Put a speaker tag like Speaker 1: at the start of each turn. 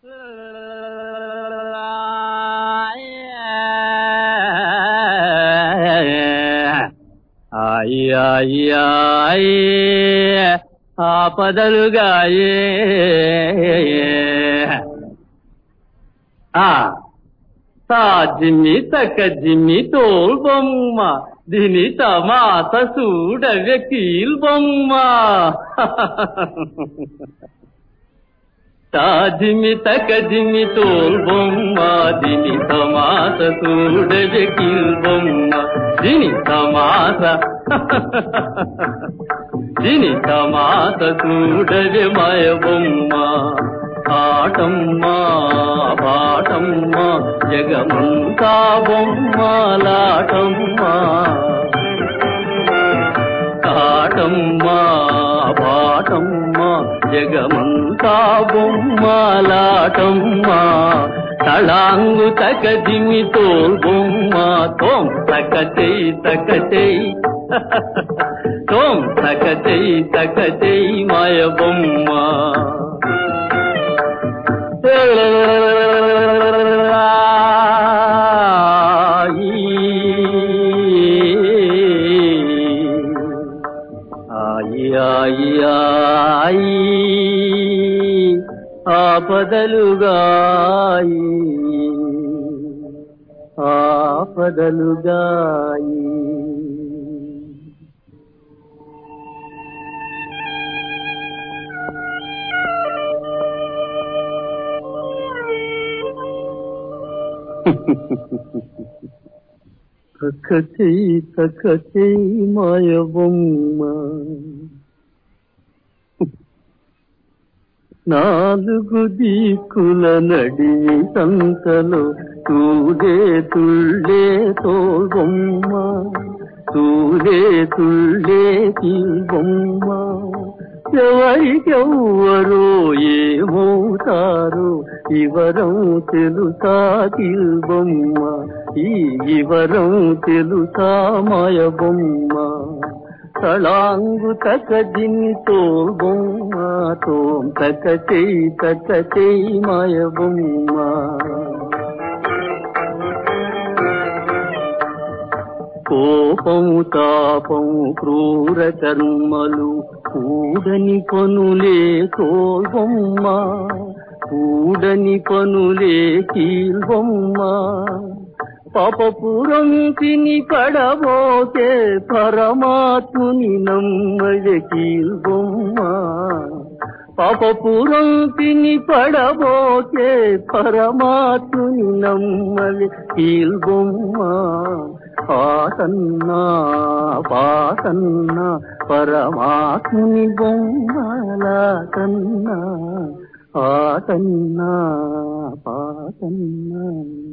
Speaker 1: ఆపదలుగాయే ఆ తా జిమ్మి తక్క జిమ్మి తోల్ బొమ్మ దీని తమాస చూడవే కీల్ బొమ్మ తా జిమ్మి తక్క జిమ్మి తోల్ బొమ్మ దీని తమాస చూడవే కీల్ బొమ్మ దీని తమాస దీని తమాస చూడవే మాయ బొమ్మ ఆటమ్మా పాటమ్మా జగమంతా బొమ్మలాటమ్మా ఆటమ్మా పాటమ్మా జగమంతా బొమ్మలాటమ్మా తళాంగు తక దిమి తోల్ బొమ్మ తోం తక చెయ్యి తక చెయ్యి తోం తక చెయ్యి తక చెయ్యి మాయ బొమ్మ ఆపదలుగాయి ఆపదలుగాయి తకచై తకచై మాయ బొమ్మ నాలుగు దిక్కుల నడి సంతలో తూడే తుళ్ళే తోల్బొమ్మ తూడే తుళ్ళే బొమ్మ ఎవరికెవ్వరో ఏమవుతారో వివరం తెలుసా బొమ్మ ఈ వివరం తెలుసా మాయ బొమ్మ తళాంగు తక దిని తోల్ బొమ్మ తోం తక చెయ్యి తక చెయ్యి మాయ బొమ్మ కోపము తాపము క్రూర కర్మలు కూడని పనులే తోల్బొమ్మ కూడని పనులే కీల్బొమ్మ పాపపురం తిని పడబోతే పరమాత్ముని నమ్మజ కీల్బొమ్మ పాపపురం తిని పడబోతే పరమాత్ముని నమ్మలి కీల్బొమ్మ పాతన్నా పాతన్నా పరమాత్ముని బొమ్మల కన్నా పాతన్నా పాతన్నా